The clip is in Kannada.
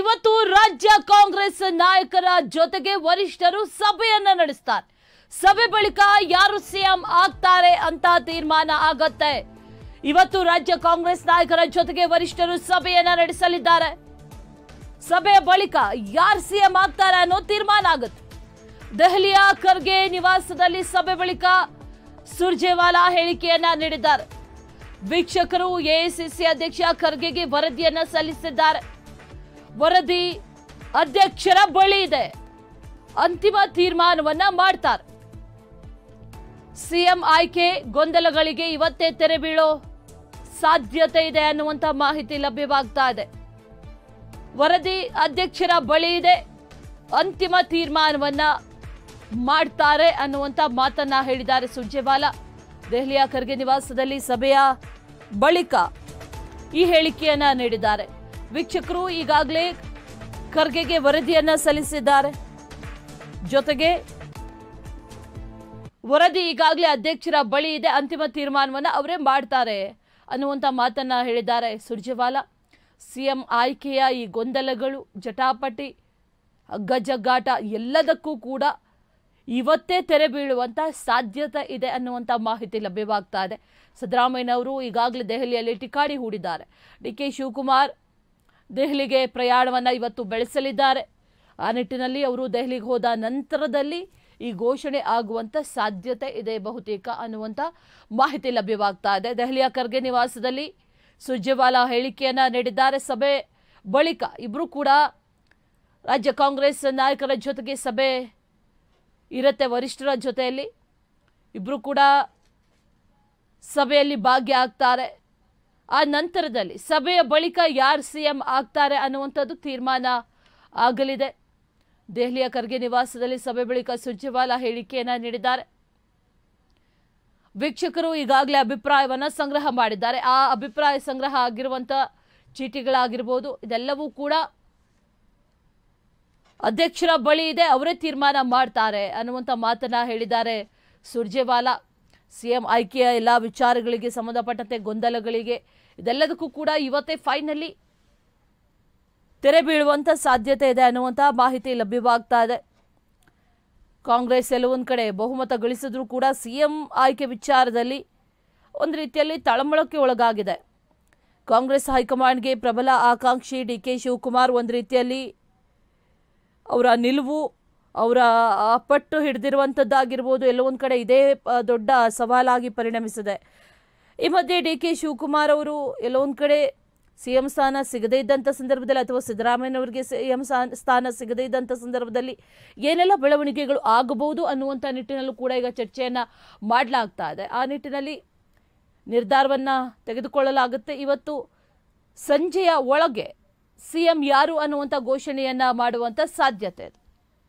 ಇವತ್ತು ರಾಜ್ಯ ಕಾಂಗ್ರೆಸ್ ನಾಯಕರ ಜೊತೆಗೆ ವರಿಷ್ಠರು ಸಭೆಯನ್ನ ನಡೆಸ್ತಾರೆ ಸಭೆ ಬಳಿಕ ಯಾರು ಸಿಎಂ ಆಗ್ತಾರೆ ಅಂತ ತೀರ್ಮಾನ ಆಗತ್ತೆ ಇವತ್ತು ರಾಜ್ಯ ಕಾಂಗ್ರೆಸ್ ನಾಯಕರ ಜೊತೆಗೆ ವರಿಷ್ಠರು ಸಭೆಯನ್ನ ನಡೆಸಲಿದ್ದಾರೆ ಸಭೆಯ ಬಳಿಕ ಯಾರು ಸಿಎಂ ಆಗ್ತಾರೆ ಅನ್ನೋ ತೀರ್ಮಾನ ಆಗುತ್ತೆ ದೆಹಲಿಯ ಖರ್ಗೆ ನಿವಾಸದಲ್ಲಿ ಸಭೆ ಬಳಿಕ ಸುರ್ಜೇವಾಲಾ ಹೇಳಿಕೆಯನ್ನ ನೀಡಿದ್ದಾರೆ ವೀಕ್ಷಕರು ಎಐಸಿಸಿ ಅಧ್ಯಕ್ಷ ಖರ್ಗೆಗೆ ವರದಿಯನ್ನ ಸಲ್ಲಿಸಿದ್ದಾರೆ ವರದಿ ಅಧ್ಯಕ್ಷರ ಬಳಿ ಇದೆ ಅಂತಿಮ ತೀರ್ಮಾನವನ್ನ ಮಾಡ್ತಾರೆ ಸಿಎಂ ಆಯ್ಕೆ ಗೊಂದಲಗಳಿಗೆ ಇವತ್ತೇ ತೆರೆ ಬೀಳೋ ಸಾಧ್ಯತೆ ಇದೆ ಅನ್ನುವಂತ ಮಾಹಿತಿ ಲಭ್ಯವಾಗ್ತಾ ಇದೆ ವರದಿ ಅಧ್ಯಕ್ಷರ ಬಳಿ ಇದೆ ಅಂತಿಮ ತೀರ್ಮಾನವನ್ನ ಮಾಡ್ತಾರೆ ಅನ್ನುವಂತ ಮಾತನ್ನ ಹೇಳಿದ್ದಾರೆ ಸುರ್ಜೇವಾಲಾ ದೆಹಲಿಯ ಖರ್ಗೆ ನಿವಾಸದಲ್ಲಿ ಸಭೆಯ ಬಳಿಕ ಈ ಹೇಳಿಕೆಯನ್ನ ನೀಡಿದ್ದಾರೆ ವೀಕ್ಷಕರು ಈಗಾಗಲೇ ಖರ್ಗೆಗೆ ವರದಿಯನ್ನ ಸಲ್ಲಿಸಿದ್ದಾರೆ ಜೊತೆಗೆ ವರದಿ ಈಗಾಗಲೇ ಅಧ್ಯಕ್ಷರ ಬಳಿ ಇದೆ ಅಂತಿಮ ತೀರ್ಮಾನವನ್ನ ಅವರೇ ಮಾಡ್ತಾರೆ ಅನ್ನುವಂಥ ಮಾತನ್ನ ಹೇಳಿದ್ದಾರೆ ಸುರ್ಜೇವಾಲಾ ಸಿಎಂ ಆಯ್ಕೆಯ ಈ ಗೊಂದಲಗಳು ಜಟಾಪಟಿ ಗಜಗಾಟ ಎಲ್ಲದಕ್ಕೂ ಕೂಡ ಇವತ್ತೇ ತೆರೆ ಬೀಳುವಂತ ಸಾಧ್ಯತೆ ಇದೆ ಅನ್ನುವಂಥ ಮಾಹಿತಿ ಲಭ್ಯವಾಗ್ತಾ ಇದೆ ಸಿದ್ದರಾಮಯ್ಯನವರು ಈಗಾಗಲೇ ದೆಹಲಿಯಲ್ಲಿ ಟಿಕಾಡಿ ಹೂಡಿದ್ದಾರೆ ಡಿ ಕೆ ಶಿವಕುಮಾರ್ ದೆಹಲಿಗೆ ಪ್ರಯಾಣವನ್ನ ಇವತ್ತು ಬೆಳೆಸಲಿದ್ದಾರೆ ಆ ನಿಟ್ಟಿನಲ್ಲಿ ಅವರು ದೆಹಲಿಗೆ ಹೋದ ನಂತರದಲ್ಲಿ ಈ ಘೋಷಣೆ ಆಗುವಂತ ಸಾಧ್ಯತೆ ಇದೆ ಬಹುತೇಕ ಅನ್ನುವಂಥ ಮಾಹಿತಿ ಲಭ್ಯವಾಗ್ತಾ ಇದೆ ದೆಹಲಿಯ ಖರ್ಗೆ ನಿವಾಸದಲ್ಲಿ ಸುರ್ಜೇವಾಲಾ ಹೇಳಿಕೆಯನ್ನ ನೀಡಿದ್ದಾರೆ ಸಭೆ ಬಳಿಕ ಇಬ್ರು ಕೂಡ ರಾಜ್ಯ ಕಾಂಗ್ರೆಸ್ ನಾಯಕರ ಜೊತೆಗೆ ಸಭೆ ಇರುತ್ತೆ ವರಿಷ್ಠರ ಜೊತೆಯಲ್ಲಿ ಇಬ್ರು ಕೂಡ ಸಭೆಯಲ್ಲಿ ಭಾಗಿಯಾಗ್ತಾರೆ ಆ ನಂತರದಲ್ಲಿ ಸಭೆಯ ಬಳಿಕ ಯಾರು ಸಿಎಂ ಆಗ್ತಾರೆ ಅನ್ನುವಂಥದ್ದು ತೀರ್ಮಾನ ಆಗಲಿದೆ ದೆಹಲಿಯ ಖರ್ಗೆ ನಿವಾಸದಲ್ಲಿ ಸಭೆ ಬಳಿಕ ಸುರ್ಜೇವಾಲಾ ಹೇಳಿಕೆಯನ್ನ ನೀಡಿದ್ದಾರೆ ವೀಕ್ಷಕರು ಈಗಾಗಲೇ ಅಭಿಪ್ರಾಯವನ್ನ ಸಂಗ್ರಹ ಮಾಡಿದ್ದಾರೆ ಆ ಅಭಿಪ್ರಾಯ ಸಂಗ್ರಹ ಆಗಿರುವಂತ ಚೀಟಿಗಳಾಗಿರ್ಬೋದು ಇದೆಲ್ಲವೂ ಕೂಡ ಅಧ್ಯಕ್ಷರ ಬಳಿ ಇದೆ ಅವರೇ ತೀರ್ಮಾನ ಮಾಡ್ತಾರೆ ಅನ್ನುವಂಥ ಮಾತನ್ನ ಹೇಳಿದ್ದಾರೆ ಸುರ್ಜೇವಾಲಾ ಸಿಎಂ ಆಯ್ಕೆಯ ಎಲ್ಲ ವಿಚಾರಗಳಿಗೆ ಸಂಬಂಧಪಟ್ಟಂತೆ ಗೊಂದಲಗಳಿಗೆ ಇದೆಲ್ಲದಕ್ಕೂ ಕೂಡ ಇವತ್ತೇ ಫೈನಲಿ ತೆರೆ ಬೀಳುವಂತ ಸಾಧ್ಯತೆ ಇದೆ ಅನ್ನುವಂಥ ಮಾಹಿತಿ ಲಭ್ಯವಾಗ್ತಾ ಇದೆ ಕಾಂಗ್ರೆಸ್ ಎಲ್ಲವೊಂದು ಕಡೆ ಬಹುಮತ ಗಳಿಸಿದ್ರೂ ಕೂಡ ಸಿಎಂ ಆಯ್ಕೆ ವಿಚಾರದಲ್ಲಿ ಒಂದು ರೀತಿಯಲ್ಲಿ ತಳಮಳಕ್ಕೆ ಒಳಗಾಗಿದೆ ಕಾಂಗ್ರೆಸ್ ಹೈಕಮಾಂಡ್ಗೆ ಪ್ರಬಲ ಆಕಾಂಕ್ಷಿ ಡಿ ಕೆ ಶಿವಕುಮಾರ್ ಒಂದು ರೀತಿಯಲ್ಲಿ ಅವರ ನಿಲುವು ಅವರ ಆ ಪಟ್ಟು ಹಿಡಿದಿರುವಂಥದ್ದಾಗಿರ್ಬೋದು ಎಲ್ಲೋ ಒಂದು ಕಡೆ ಇದೇ ಆ, ದೊಡ್ಡ ಸವಾಲಾಗಿ ಪರಿಣಮಿಸಿದೆ ಈ ಮಧ್ಯೆ ಡಿ ಕೆ ಶಿವಕುಮಾರ್ ಅವರು ಎಲ್ಲೋ ಒಂದು ಕಡೆ ಸಿ ಎಂ ಸ್ಥಾನ ಸಿಗದೇ ಇದ್ದಂಥ ಸಂದರ್ಭದಲ್ಲಿ ಅಥವಾ ಸಿದ್ದರಾಮಯ್ಯನವರಿಗೆ ಸಿ ಎಂ ಸ್ಥಾನ ಸಿಗದೇ ಇದ್ದಂಥ ಸಂದರ್ಭದಲ್ಲಿ ಏನೆಲ್ಲ ಬೆಳವಣಿಗೆಗಳು ಆಗಬಹುದು ಅನ್ನುವಂಥ ನಿಟ್ಟಿನಲ್ಲೂ ಕೂಡ ಈಗ ಚರ್ಚೆಯನ್ನು ಮಾಡಲಾಗ್ತಾ ಇದೆ ಆ ನಿಟ್ಟಿನಲ್ಲಿ ನಿರ್ಧಾರವನ್ನು ತೆಗೆದುಕೊಳ್ಳಲಾಗುತ್ತೆ ಇವತ್ತು ಸಂಜೆಯ ಒಳಗೆ ಸಿಎಂ ಯಾರು ಅನ್ನುವಂಥ ಘೋಷಣೆಯನ್ನ ಮಾಡುವಂಥ ಸಾಧ್ಯತೆ ಇದೆ